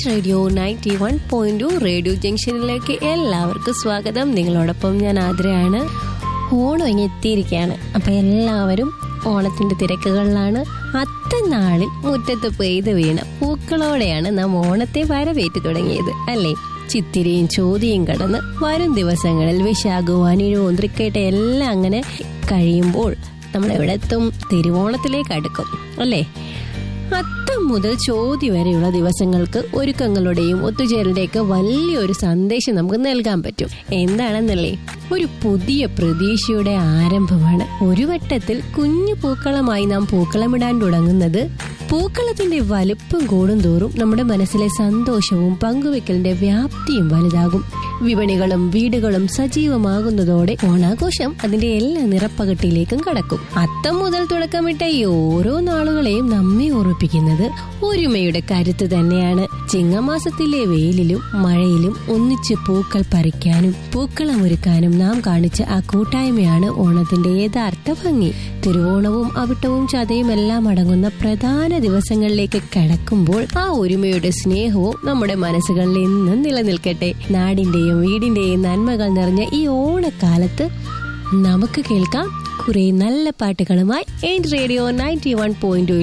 eight radio ninety one point radio ജംഗ്ഷനിലേക്ക് എല്ലാവർക്കും സ്വാഗതം നിങ്ങളോടൊപ്പം ഞാൻ ആതിരയാണ് ഓണം ഇങ്ങ് എത്തിയിരിക്കുകയാണ് അപ്പൊ എല്ലാവരും ഓണത്തിന്റെ തിരക്കുകളിലാണ് അത്തനാളിൽ മുറ്റത്ത് പെയ്ത് വീണ പൂക്കളോടെയാണ് നാം ഓണത്തെ വരവേറ്റ് തുടങ്ങിയത് അല്ലേ ചിത്തിരിയും ചോദ്യയും കടന്ന് വരും ദിവസങ്ങളിൽ വിശാഖവും അനിഴവും തൃക്കേട്ട എല്ലാം അങ്ങനെ കഴിയുമ്പോൾ നമ്മൾ എവിടെ എത്തും തിരുവോണത്തിലേക്ക് അടുക്കും അല്ലേ അത്തം മുതൽ ചോതി വരെയുള്ള ദിവസങ്ങൾക്ക് ഒരുക്കങ്ങളുടെയും ഒത്തുചേരലുടെയൊക്കെ വലിയൊരു സന്ദേശം നമുക്ക് നൽകാൻ പറ്റും എന്താണെന്നല്ലേ ഒരു പുതിയ പ്രതീക്ഷയുടെ ആരംഭമാണ് ഒരു വട്ടത്തിൽ കുഞ്ഞു പൂക്കളമായി നാം പൂക്കളമിടാൻ തുടങ്ങുന്നത് പൂക്കളത്തിന്റെ വലുപ്പം കൂടുന്തോറും നമ്മുടെ മനസ്സിലെ സന്തോഷവും പങ്കുവെക്കലിന്റെ വ്യാപ്തിയും വലുതാകും വിപണികളും വീടുകളും സജീവമാകുന്നതോടെ ഓണാഘോഷം അതിന്റെ എല്ലാ നിറപ്പകട്ടിലേക്കും കടക്കും അത്തം മുതൽ തുടക്കമിട്ട ഈ ഓരോ നാളുകളെയും നമ്മെ ഓർമ്മിപ്പിക്കുന്നത് ഒരുമയുടെ കരുത്ത് തന്നെയാണ് ചിങ്ങമാസത്തിലെ വെയിലിലും മഴയിലും ഒന്നിച്ച് പൂക്കൾ പറിക്കാനും പൂക്കളമൊരുക്കാനും നാം കാണിച്ച ആ കൂട്ടായ്മയാണ് ഓണത്തിന്റെ യഥാർത്ഥ ഭംഗി തിരുവോണവും അവിട്ടവും ചതയും എല്ലാം അടങ്ങുന്ന പ്രധാന ദിവസങ്ങളിലേക്ക് കടക്കുമ്പോൾ ആ ഒരുമയുടെ സ്നേഹവും നമ്മുടെ മനസ്സുകളിൽ എന്നും നിലനിൽക്കട്ടെ നാടിന്റെയും വീടിന്റെയും നന്മകൾ നിറഞ്ഞ ഈ ഓണക്കാലത്ത് നമുക്ക് കേൾക്കാം കുറെ നല്ല പാട്ടുകളുമായി eight radio ninety one point